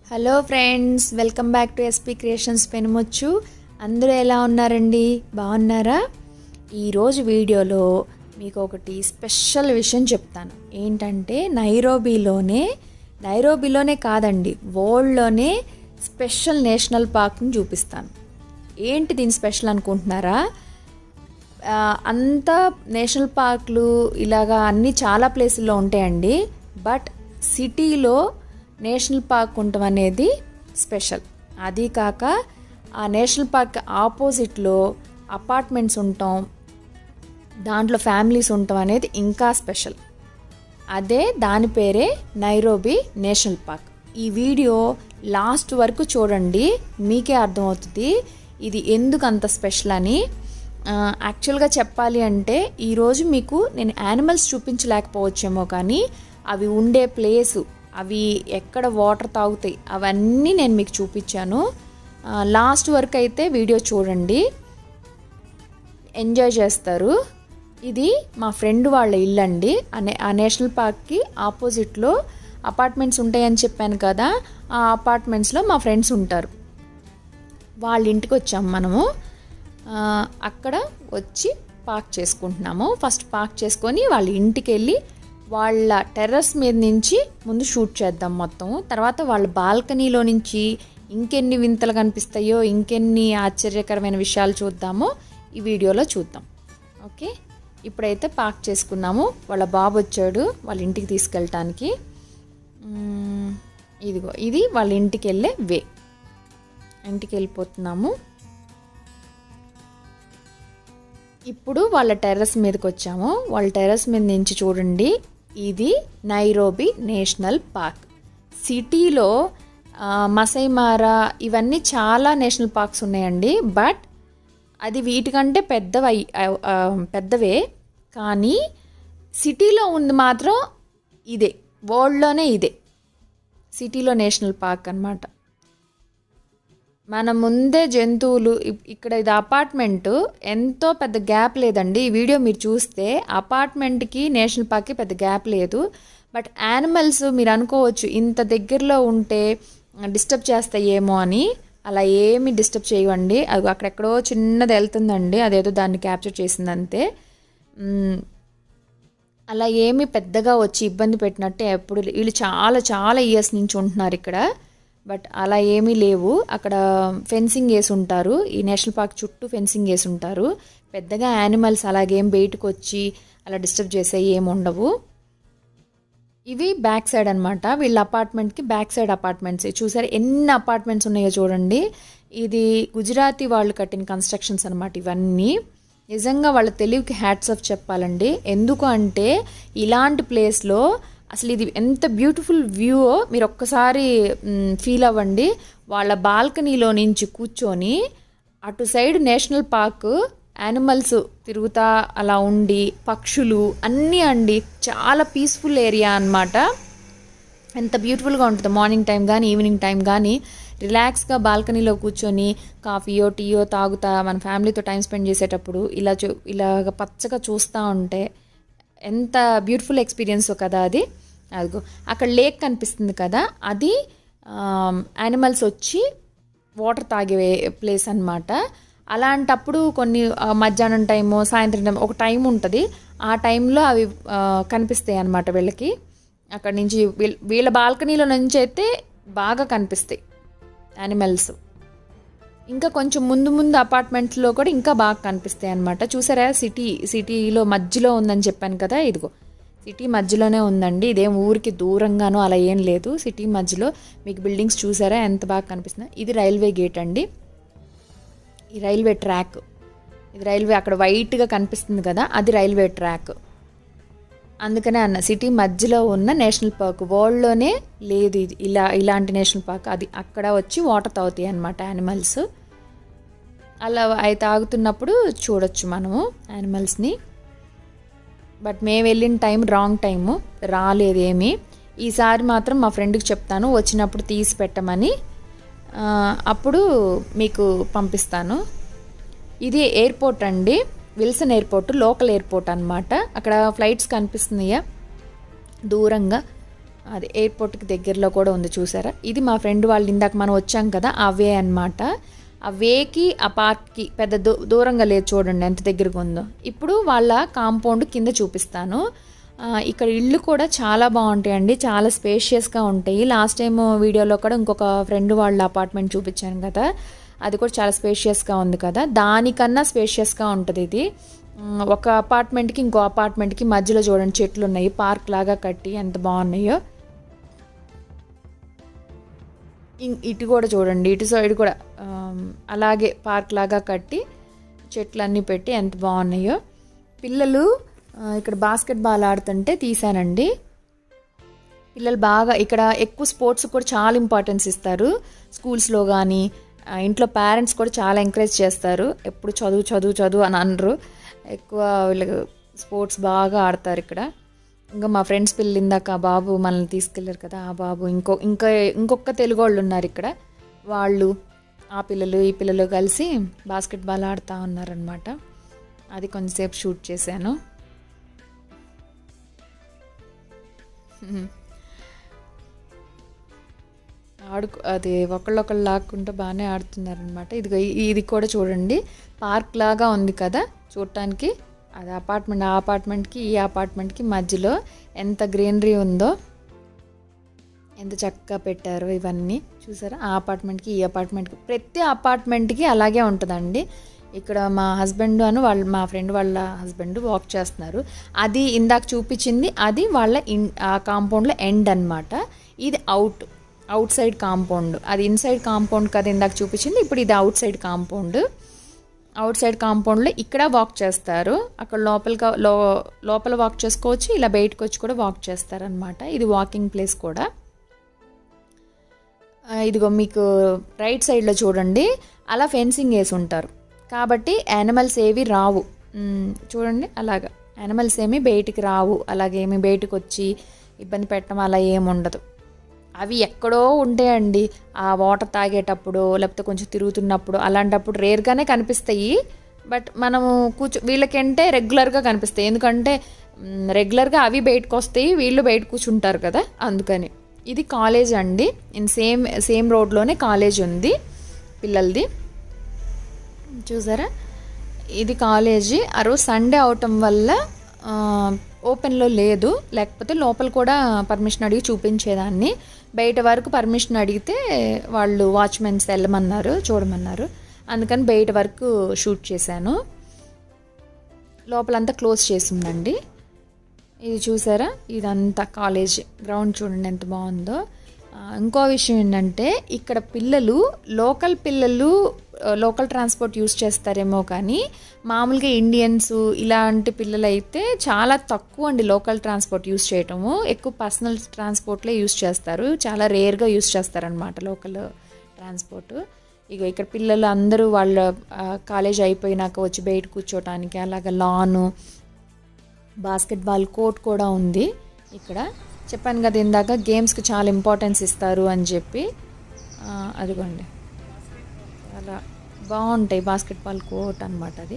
hello friends welcome back to SP creations Penumochu అందరూ ఎలా ఉన్నారండి బాగున్నారా ఈరోజు వీడియోలో మీకు ఒకటి స్పెషల్ విషయం చెప్తాను ఏంటంటే నైరోబీలోనే నైరోబీలోనే కాదండి వరల్డ్లోనే స్పెషల్ నేషనల్ పార్క్ని చూపిస్తాను ఏంటి దీని స్పెషల్ అనుకుంటున్నారా ఆ, అంతా నేషనల్ పార్క్లు ఇలాగా అన్నీ చాలా ప్లేసుల్లో ఉంటాయండి బట్ సిటీలో నేషనల్ పార్క్ ఉండటం అనేది స్పెషల్ అది కాక ఆ నేషనల్ పార్క్ ఆపోజిట్లో అపార్ట్మెంట్స్ ఉండటం దాంట్లో ఫ్యామిలీస్ ఉండటం అనేది ఇంకా స్పెషల్ అదే దాని పేరే నైరోబీ నేషనల్ పార్క్ ఈ వీడియో లాస్ట్ వరకు చూడండి మీకే అర్థమవుతుంది ఇది ఎందుకు అంత స్పెషల్ అని ఆ, యాక్చువల్గా చెప్పాలి అంటే ఈరోజు మీకు నేను యానిమల్స్ చూపించలేకపోవచ్చేమో కానీ అవి ఉండే ప్లేసు అవి ఎక్కడ వాటర్ తాగుతాయి అవన్నీ నేను మీకు చూపించాను ఆ, లాస్ట్ వరకు అయితే వీడియో చూడండి ఎంజాయ్ చేస్తారు ఇది మా ఫ్రెండ్ వాళ్ళ ఇల్లు అండి ఆ నే- ఆ నేషనల్ పార్క్కి ఆపోజిట్లో అపార్ట్మెంట్స్ ఉంటాయని చెప్పాను కదా ఆ అపార్ట్మెంట్స్లో మా ఫ్రెండ్స్ ఉంటారు వాళ్ళ ఇంటికి వచ్చాము మనము ఆ, అక్కడ వచ్చి పార్క్ చేసుకుంటున్నాము ఫస్ట్ పార్క్ చేసుకొని వాళ్ళ ఇంటికి వెళ్ళి వాళ్ళ టెర్రస్ మీద నుంచి ముందు షూట్ చేద్దాం మొత్తం తర్వాత వాళ్ళ బాల్కనీలో నుంచి ఇంకెన్ని వింతలు కనిపిస్తాయో ఇంకెన్ని ఆశ్చర్యకరమైన విషయాలు చూద్దామో ఈ వీడియోలో చూద్దాం ఓకే ఇప్పుడైతే పార్క్ చేసుకున్నాము వాళ్ళ బాబు వచ్చాడు వాళ్ళ ఇంటికి తీసుకెళ్ళటానికి మ్మ్, ఇదిగో ఇది వాళ్ళ ఇంటికి వెళ్ళే వే ఇంటికి వెళ్ళిపోతున్నాము ఇప్పుడు వాళ్ళ టెర్రస్ మీదకి వచ్చాము వాళ్ళ టెర్రస్ మీద నుంచి చూడండి ఇది నైరోబీ నేషనల్ పార్క్ సిటీలో ఆ, మసైమారా ఇవన్నీ చాలా నేషనల్ పార్క్స్ ఉన్నాయండి బట్ అది వీటికంటే పెద్దవి పెద్దవే కానీ సిటీలో ఉంది మాత్రం ఇదే వరల్డ్లోనే ఇదే సిటీలో నేషనల్ పార్క్ అన్నమాట మన ముందే జంతువులు ఇప్- ఇక్కడ ఇది అపార్ట్మెంట్ ఎంతో పెద్ద గ్యాప్ లేదండి ఈ వీడియో మీరు చూస్తే అపార్ట్మెంట్కి నేషనల్ పార్క్కి పెద్ద గ్యాప్ లేదు బట్ యానిమల్స్ మీరు అనుకోవచ్చు ఇంత దగ్గరలో ఉంటే డిస్టర్బ్ చేస్తాయేమో అని అలా ఏమి డిస్టర్బ్ చేయవండి అది అక్కడెక్కడో చిన్నది వెళ్తుందండి అదేదో దాన్ని క్యాప్చర్ చేసింది అంతే మ్, అలా ఏమి పెద్దగా వచ్చి ఇబ్బంది పెట్టినట్టే ఎప్పుడు లే- వీళ్ళు చాలా చాలా ఇయర్స్ నుంచి ఉంటున్నారు ఇక్కడ బట్ అలా ఏమీ లేవు అక్కడ ఫెన్సింగ్ వేసి ఉంటారు ఈ నేషనల్ పార్క్ చుట్టూ ఫెన్సింగ్ వేసి ఉంటారు పెద్దగా యానిమల్స్ అలాగేం బయటకు వచ్చి అలా డిస్టర్బ్ చేసే ఏమి ఉండవు ఇవి బ్యాక్ సైడ్ అనమాట వీళ్ళ అపార్ట్మెంట్కి బ్యాక్ సైడ్ అపార్ట్మెంట్స్ చూసారు ఎన్ని అపార్ట్మెంట్స్ ఉన్నాయో చూడండి ఇది గుజరాతీ వాళ్ళు కట్టిన కన్స్ట్రక్షన్స్ అనమాట ఇవన్నీ నిజంగా వాళ్ళ తెలివికి హ్యాట్స్ ఆఫ్ చెప్పాలండి ఎందుకు అంటే ఇలాంటి ప్లేస్లో అసలు ఇది ఎంత బ్యూటిఫుల్ వ్యూ మీరు ఒక్కసారి ఫీల్ అవ్వండి వాళ్ళ బాల్కనీలో నుంచి కూర్చొని అటు సైడ్ నేషనల్ పార్క్ యానిమల్స్ తిరుగుతా అలా ఉండి పక్షులు అన్నీ అండి చాలా పీస్ఫుల్ ఏరియా అన్నమాట ఎంత బ్యూటిఫుల్గా ఉంటుంది మార్నింగ్ టైం కానీ ఈవినింగ్ టైం కానీ రిలాక్స్గా బాల్కనీలో కూర్చొని కాఫీయో టీయో తాగుతా మన ఫ్యామిలీతో టైం స్పెండ్ చేసేటప్పుడు ఇలా చూ ఇలాగ పచ్చగా చూస్తూ ఉంటే ఎంత బ్యూటిఫుల్ ఎక్స్పీరియన్స్ కదా అది అదిగో అక్కడ లేక్ కనిపిస్తుంది కదా అది యానిమల్స్ వచ్చి వాటర్ తాగే ప్లేస్ అన్నమాట అలాంటప్పుడు కొన్ని ఆ, మధ్యాహ్నం టైము సాయంత్రం టైం ఒక టైం ఉంటుంది ఆ టైంలో అవి ఆ, కనిపిస్తాయి అన్నమాట వీళ్ళకి అక్కడ నుంచి వీళ్ళ వీళ్ళ బాల్కనీలో నుంచి అయితే బాగా కనిపిస్తాయి యానిమల్స్ ఇంకా కొంచెం ముందు ముందు అపార్ట్మెంట్స్లో కూడా ఇంకా బాగా కనిపిస్తాయి అనమాట చూసారా సిటీ సిటీలో మధ్యలో ఉందని చెప్పాను కదా ఇదిగో సిటీ మధ్యలోనే ఉందండి ఇదేం ఊరికి దూరంగానో అలా ఏం లేదు సిటీ మధ్యలో మీకు బిల్డింగ్స్ చూసారా ఎంత బాగా కనిపిస్తుంది ఇది రైల్వే గేట్ అండి ఈ రైల్వే ట్రాక్ ఇది రైల్వే అక్కడ వైట్గా కనిపిస్తుంది కదా అది రైల్వే ట్రాక్ అందుకనే అన్న సిటీ మధ్యలో ఉన్న నేషనల్ పార్క్ వరల్డ్లోనే లేదు ఇది ఇలా ఇలాంటి నేషనల్ పార్క్ అది అక్కడ వచ్చి వాటర్ తాగుతాయి అన్నమాట యానిమల్స్ అలా అవి తాగుతున్నప్పుడు చూడొచ్చు మనము యానిమల్స్ని బట్ మేము వెళ్ళిన టైం రాంగ్ టైము రాలేదు ఏమీ ఈసారి మాత్రం మా ఫ్రెండ్కి చెప్తాను వచ్చినప్పుడు తీసి పెట్టమని ఆ, అప్పుడు మీకు పంపిస్తాను ఇది ఎయిర్పోర్ట్ అండి విల్సన్ ఎయిర్పోర్ట్ లోకల్ ఎయిర్పోర్ట్ అన్నమాట అక్కడ ఫ్లైట్స్ కనిపిస్తున్నాయా దూరంగా అది ఎయిర్పోర్ట్కి దగ్గరలో కూడా ఉంది చూసారా ఇది మా ఫ్రెండ్ వాళ్ళు ఇందాక మనం వచ్చాం కదా ఆ వే అనమాట ఆ వేకి ఆ పార్క్కి పెద్ద దూ దూరంగా లేదు చూడండి ఎంత దగ్గరగా ఉందో ఇప్పుడు వాళ్ళ కాంపౌండ్ కింద చూపిస్తాను ఆ, ఇక్కడ ఇళ్ళు కూడా చాలా బాగుంటాయండి చాలా స్పేషియస్గా ఉంటాయి లాస్ట్ టైం వీడియోలో కూడా ఇంకొక ఫ్రెండ్ వాళ్ళ అపార్ట్మెంట్ చూపించాను కదా అది కూడా చాలా స్పేషియస్గా ఉంది కదా దానికన్నా స్పేషియస్గా ఉంటుంది ఇది ఉమ్, ఒక అపార్ట్మెంట్కి ఇంకో అపార్ట్మెంట్కి మధ్యలో చూడండి చెట్లు ఉన్నాయి పార్క్ లాగా కట్టి ఎంత బాగున్నాయో ఇం- ఇటు కూడా చూడండి ఇటు సైడ్ కూడా ఆమ్, అలాగే పార్క్ లాగా కట్టి చెట్లన్నీ పెట్టి ఎంత బాగున్నాయో పిల్లలు ఆ, ఇక్కడ బాస్కెట్ బాల్ ఆడుతుంటే తీసానండి పిల్లలు బాగా ఇక్కడ ఎక్కువ స్పోర్ట్స్ కూడా చాలా ఇంపార్టెన్స్ ఇస్తారు స్కూల్స్లో కానీ ఇంట్లో పేరెంట్స్ కూడా చాలా ఎంకరేజ్ చేస్తారు ఎప్పుడు చదువు చదువు చదువు అని అనరు ఎక్కువ వీళ్ళకి స్పోర్ట్స్ బాగా ఆడతారు ఇక్కడ ఇంకా మా ఫ్రెండ్స్ పిల్లలు ఇందాక ఆ బాబు మనల్ని తీసుకెళ్ళారు కదా ఆ బాబు ఇంకో ఇంకా ఇంకొక తెలుగు వాళ్ళు ఉన్నారు ఇక్కడ వాళ్ళు ఆ పిల్లలు ఈ పిల్లలు కలిసి బాస్కెట్ బాల్ ఆడుతూ ఉన్నారనమాట అది కొంచెంసేపు షూట్ చేశాను ఆడుకు అది ఒకళ్ళొకళ్ళు లాక్కుంటూ బాగానే ఆడుతున్నారనమాట ఇదిగో ఇ- ఇది కూడా చూడండి పార్క్ లాగా ఉంది కదా చూడటానికి అది అపార్ట్మెంట్ ఆ అపార్ట్మెంట్కి ఈ అపార్ట్మెంట్కి మధ్యలో ఎంత గ్రీనరీ ఉందో ఎంత చక్కగా పెట్టారో ఇవన్నీ చూసారా ఆ అపార్ట్మెంట్కి ఈ అపార్ట్మెంట్కి ప్రతి అపార్ట్మెంట్కి అలాగే ఉంటుందండి ఇక్కడ మా హస్బెండ్ అను వాళ్ళ మా ఫ్రెండ్ వాళ్ళ హస్బెండ్ వాక్ చేస్తున్నారు అది ఇందాక చూపించింది అది వాళ్ళ ఇన్ ఆ కాంపౌండ్లో ఎండ్ అన్నమాట ఇది అవుట్ అవుట్ సైడ్ కాంపౌండ్ అది ఇన్సైడ్ కాంపౌండ్ కదా ఇందాక చూపించింది ఇప్పుడు ఇది outside compound outside కాంపౌండ్లో ఇక్కడ వాక్ చేస్తారు అక్కడ లోపల లో లోపల వాక్ చేసుకోవచ్చు ఇలా బయటకు వచ్చి కూడా వాక్ చేస్తారనమాట ఇది వాకింగ్ ప్లేస్ కూడా ఆ, ఇదిగో మీకు రైట్ సైడ్లో చూడండి అలా ఫెన్సింగ్ వేసి ఉంటారు కాబట్టి యానిమల్స్ ఏవి రావు మ్, చూడండి అలాగా యానిమల్స్ ఏమి బయటికి రావు అలాగేమి బయటకు వచ్చి ఇబ్బంది పెట్టడం అలా ఏమి ఉండదు అవి ఎక్కడో ఉంటాయండి ఆ వాటర్ తాగేటప్పుడు లేకపోతే కొంచెం తిరుగుతున్నప్పుడు అలాంటప్పుడు రేర్గానే కనిపిస్తాయి బట్ మనము కూర్చో వీళ్ళకంటే రెగ్యులర్గా కనిపిస్తాయి ఎందుకంటే మ్, రెగ్యులర్గా అవి బయటకు వస్తాయి వీళ్ళు బయట కూర్చుంటారు కదా అందుకని ఇది కాలేజ్ అండి ఇన్ సేమ్ సేమ్ రోడ్లోనే కాలేజ్ ఉంది పిల్లలది చూసారా ఇది కాలేజీ ఆ రోజు సండే అవటం వల్ల ఆ, ఓపెన్లో లేదు లేకపోతే లోపల కూడా పర్మిషన్ అడిగి చూపించేదాన్ని బయట వరకు పర్మిషన్ అడిగితే వాళ్ళు వాచ్మెన్స్ వెళ్ళమన్నారు చూడమన్నారు అందుకని బయట వరకు షూట్ చేశాను లోపలంతా క్లోజ్ చేసి ఉందండి ఇది చూసారా ఇదంతా కాలేజ్ గ్రౌండ్ చూడండి ఎంత బాగుందో ఆ, ఇంకో విషయం ఏంటంటే ఇక్కడ పిల్లలు లోకల్ పిల్లలు ఆ, లోకల్ ట్రాన్స్పోర్ట్ యూస్ చేస్తారేమో కానీ మామూలుగా ఇండియన్స్ ఇలాంటి పిల్లలు అయితే చాలా తక్కువ అండి లోకల్ ట్రాన్స్పోర్ట్ యూస్ చేయటము ఎక్కువ పర్సనల్ ట్రాన్స్పోర్ట్లే యూస్ చేస్తారు చాలా రేర్గా యూస్ చేస్తారనమాట లోకల్ ట్రాన్స్పోర్ట్ ఇక ఇక్కడ పిల్లలు అందరూ వాళ్ళ ఆ, కాలేజ్ అయిపోయినాక వచ్చి బయట కూర్చోటానికి అలాగ లాను బాస్కెట్బాల్ కోర్ట్ కూడా ఉంది ఇక్కడ చెప్పాను కదా ఇందాక గేమ్స్కి చాలా ఇంపార్టెన్స్ ఇస్తారు అని చెప్పి ఆ, అదిగోండి చాలా బాగుంటాయి బాస్కెట్బాల్ కోర్ట్ అనమాట అది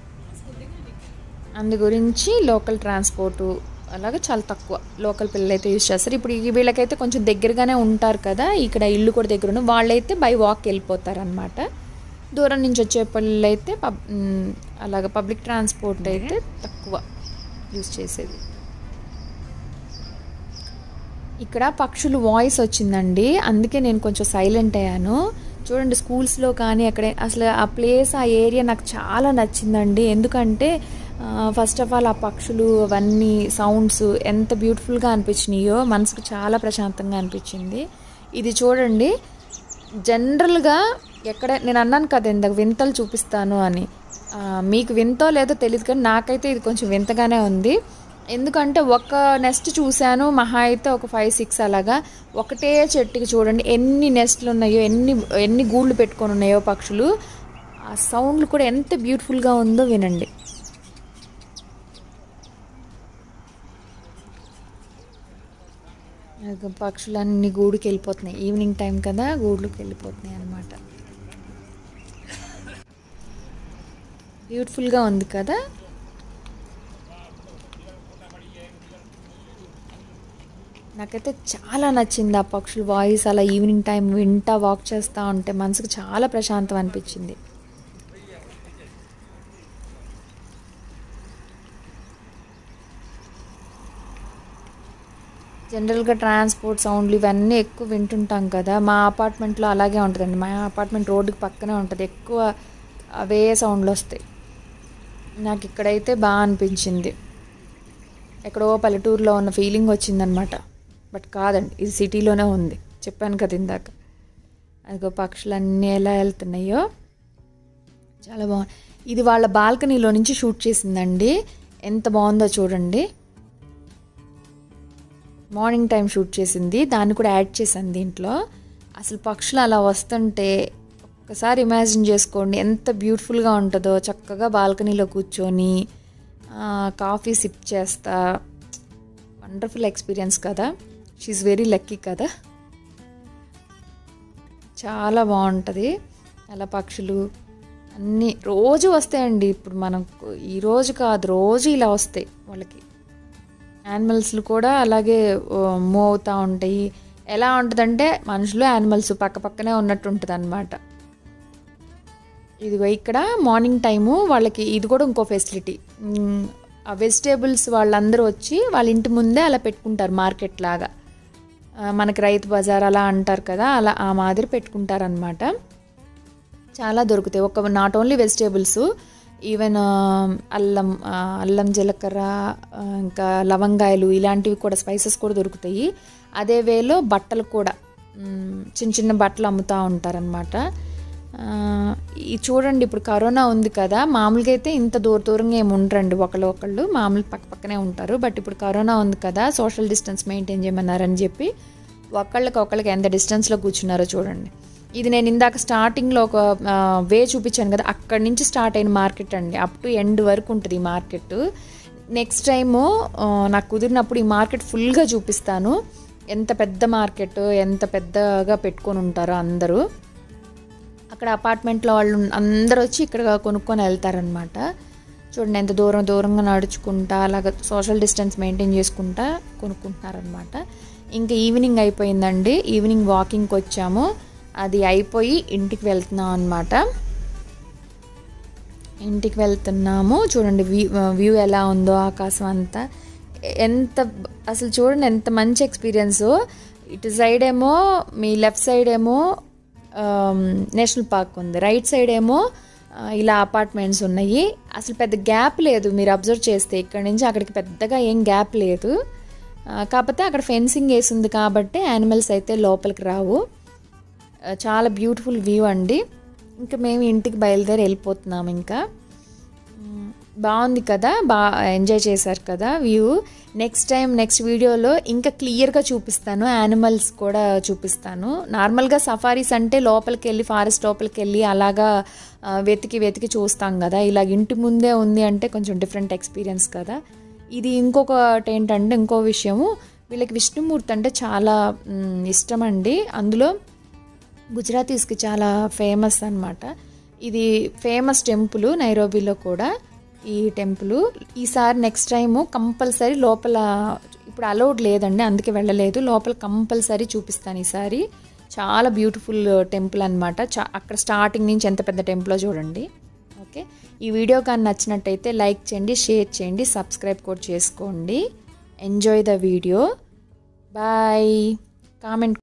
అందు గురించి లోకల్ ట్రాన్స్పోర్టు అలాగే చాలా తక్కువ లోకల్ పిల్లలు అయితే యూజ్ చేస్తారు ఇప్పుడు ఈ వీళ్ళకైతే కొంచెం దగ్గరగానే ఉంటారు కదా ఇక్కడ ఇల్లు కూడా దగ్గర ఉన్న వాళ్ళైతే బై వాక్ వెళ్ళిపోతారు అనమాట దూరం నుంచి వచ్చే పిల్లలు అయితే పబ్ మ్, అలాగ పబ్లిక్ ట్రాన్స్పోర్ట్ అయితే తక్కువ యూజ్ చేసేది ఇక్కడ పక్షులు వాయిస్ వచ్చిందండి అందుకే నేను కొంచెం సైలెంట్ అయ్యాను చూడండి స్కూల్స్లో కానీ అక్కడ అసలు ఆ ప్లేస్ ఆ ఏరియా నాకు చాలా నచ్చిందండి ఎందుకంటే ఫస్ట్ ఆఫ్ ఆల్ ఆ పక్షులు అవన్నీ సౌండ్స్ ఎంత బ్యూటిఫుల్గా అనిపించినాయో మనసుకు చాలా ప్రశాంతంగా అనిపించింది ఇది చూడండి జనరల్గా ఎక్కడ నేను అన్నాను కదా ఇందాక వింతలు చూపిస్తాను అని ఆ, మీకు వింతో లేదో తెలియదు కానీ నాకైతే ఇది కొంచెం వింతగానే ఉంది ఎందుకంటే ఒక నెస్ట్ చూశాను మహా అయితే ఒక ఫైవ్ సిక్స్ అలాగా ఒకటే చెట్టుకి చూడండి ఎన్ని నెస్ట్లు ఉన్నాయో ఎన్ని ఎన్ని గూళ్ళు పెట్టుకొని ఉన్నాయో పక్షులు ఆ సౌండ్లు కూడా ఎంత బ్యూటిఫుల్గా ఉందో వినండి ఇక పక్షులన్నీ గూడుకి వెళ్ళిపోతున్నాయి ఈవినింగ్ టైం కదా గూడుకి వెళ్ళిపోతున్నాయి అనమాట బ్యూటిఫుల్గా ఉంది కదా నాకైతే చాలా నచ్చింది ఆ పక్షుల వాయిస్ అలా ఈవినింగ్ టైం వింటా వాక్ చేస్తూ ఉంటే మనసుకు చాలా ప్రశాంతం అనిపించింది జనరల్గా ట్రాన్స్పోర్ట్ సౌండ్లు ఇవన్నీ ఎక్కువ వింటుంటాం కదా మా అపార్ట్మెంట్లో అలాగే ఉంటుందండి మా అపార్ట్మెంట్ రోడ్డుకి పక్కనే ఉంటుంది ఎక్కువ అవే సౌండ్లు వస్తాయి నాకు ఇక్కడైతే బాగా అనిపించింది ఎక్కడో పల్లెటూరులో ఉన్న ఫీలింగ్ వచ్చిందనమాట బట్ కాదండి ఇది సిటీలోనే ఉంది చెప్పాను కదా ఇందాక అదిగో పక్షులన్నీ ఎలా వెళ్తున్నాయో చాలా బాగుంది ఇది వాళ్ళ బాల్కనీలో నుంచి షూట్ చేసిందండి ఎంత బాగుందో చూడండి మార్నింగ్ టైం షూట్ చేసింది దాన్ని కూడా యాడ్ చేశాను దీంట్లో అసలు పక్షులు అలా వస్తుంటే ఒక్కసారి ఇమాజిన్ చేసుకోండి ఎంత బ్యూటిఫుల్గా ఉంటుందో చక్కగా బాల్కనీలో కూర్చొని కాఫీ సిప్ చేస్తా వండర్ఫుల్ ఎక్స్పీరియన్స్ కదా షీఈ్ వెరీ లక్కీ కదా చాలా బాగుంటుంది అలా పక్షులు అన్నీ రోజు వస్తాయండి ఇప్పుడు మనకు ఈ రోజు కాదు రోజు ఇలా వస్తాయి వాళ్ళకి యానిమల్స్లు కూడా అలాగే మూవ్ అవుతూ ఉంటాయి ఎలా ఉంటుందంటే మనుషులు యానిమల్స్ పక్క పక్కనే ఉన్నట్టు ఉంటుంది అనమాట ఇదిగో ఇక్కడ మార్నింగ్ టైము వాళ్ళకి ఇది కూడా ఇంకో ఫెసిలిటీ ఆ వెజిటేబుల్స్ వాళ్ళందరూ వచ్చి వాళ్ళ ఇంటి ముందే అలా పెట్టుకుంటారు మార్కెట్ లాగా మనకి రైతు బజార్ అలా అంటారు కదా అలా ఆ మాదిరి పెట్టుకుంటారనమాట చాలా దొరుకుతాయి ఒక నాట్ ఓన్లీ వెజిటేబుల్స్ ఈవెన్ అల్లం అల్లం జీలకర్ర ఇంకా లవంగాయలు ఇలాంటివి కూడా స్పైసెస్ కూడా దొరుకుతాయి అదే వేలో బట్టలు కూడా చిన్న చిన్న బట్టలు అమ్ముతూ ఉంటారనమాట ఈ చూడండి ఇప్పుడు కరోనా ఉంది కదా మామూలుగా అయితే ఇంత దూర దూరంగా ఏమి ఉండరండి ఒకళ్ళు ఒకళ్ళు మామూలు పక్క పక్కనే ఉంటారు బట్ ఇప్పుడు కరోనా ఉంది కదా సోషల్ డిస్టెన్స్ మెయింటైన్ చేయమన్నారని చెప్పి ఒకళ్ళకి ఒకళ్ళకి ఎంత డిస్టెన్స్లో కూర్చున్నారో చూడండి ఇది నేను ఇందాక స్టార్టింగ్లో ఒక వే చూపించాను కదా అక్కడి నుంచి స్టార్ట్ అయిన మార్కెట్ అండి అప్ టు ఎండ్ వరకు ఉంటుంది ఈ మార్కెట్ నెక్స్ట్ టైము నాకు కుదిరినప్పుడు ఈ మార్కెట్ ఫుల్గా చూపిస్తాను ఎంత పెద్ద మార్కెట్ ఎంత పెద్దగా పెట్టుకొని ఉంటారో అందరూ అక్కడ అపార్ట్మెంట్లో వాళ్ళు అందరూ వచ్చి ఇక్కడ కొనుక్కొని వెళ్తారనమాట చూడండి ఎంత దూరం దూరంగా నడుచుకుంటా అలాగ సోషల్ డిస్టెన్స్ మెయింటైన్ చేసుకుంటా కొనుక్కుంటున్నారనమాట ఇంకా ఈవినింగ్ అయిపోయిందండి ఈవినింగ్ వాకింగ్కి వచ్చాము అది అయిపోయి ఇంటికి వెళ్తున్నాం అనమాట ఇంటికి వెళ్తున్నాము చూడండి వ్యూ వ్యూ ఎలా ఉందో ఆకాశం అంతా ఎంత అసలు చూడండి ఎంత మంచి ఎక్స్పీరియన్స్ ఇటు సైడ్ ఏమో మీ లెఫ్ట్ సైడ్ ఏమో నేషనల్ పార్క్ ఉంది రైట్ సైడ్ ఏమో ఇలా అపార్ట్మెంట్స్ ఉన్నాయి అసలు పెద్ద గ్యాప్ లేదు మీరు అబ్జర్వ్ చేస్తే ఇక్కడ నుంచి అక్కడికి పెద్దగా ఏం గ్యాప్ లేదు కాకపోతే అక్కడ ఫెన్సింగ్ వేసింది కాబట్టి యానిమల్స్ అయితే లోపలికి రావు చాలా బ్యూటిఫుల్ వ్యూ అండి ఇంకా మేము ఇంటికి బయలుదేరి వెళ్ళిపోతున్నాం ఇంకా బాగుంది కదా బాగా ఎంజాయ్ చేశారు కదా వ్యూ నెక్స్ట్ టైం నెక్స్ట్ వీడియోలో ఇంకా క్లియర్గా చూపిస్తాను యానిమల్స్ కూడా చూపిస్తాను నార్మల్గా సఫారీస్ అంటే లోపలికి వెళ్ళి ఫారెస్ట్ లోపలికి వెళ్ళి అలాగా వెతికి వెతికి చూస్తాం కదా ఇలాగ ఇంటి ముందే ఉంది అంటే కొంచెం డిఫరెంట్ ఎక్స్పీరియన్స్ కదా ఇది ఇంకొకటి ఏంటంటే ఇంకో విషయము వీళ్ళకి విష్ణుమూర్తి అంటే చాలా ఇష్టం అండి అందులో గుజరాతీస్కి చాలా ఫేమస్ అనమాట ఇది ఫేమస్ టెంపుల్ నైరోబీలో కూడా ఈ టెంపుల్ ఈసారి నెక్స్ట్ టైము కంపల్సరీ లోపల ఇప్పుడు అలౌడ్ లేదండి అందుకే వెళ్ళలేదు లోపల కంపల్సరీ చూపిస్తాను ఈసారి చాలా బ్యూటిఫుల్ టెంపుల్ అనమాట చా అక్కడ స్టార్టింగ్ నుంచి ఎంత పెద్ద టెంపులో చూడండి ఓకే ఈ వీడియో కానీ నచ్చినట్టయితే లైక్ చేయండి షేర్ చేయండి సబ్స్క్రైబ్ కూడా చేసుకోండి enjoy the video bye comment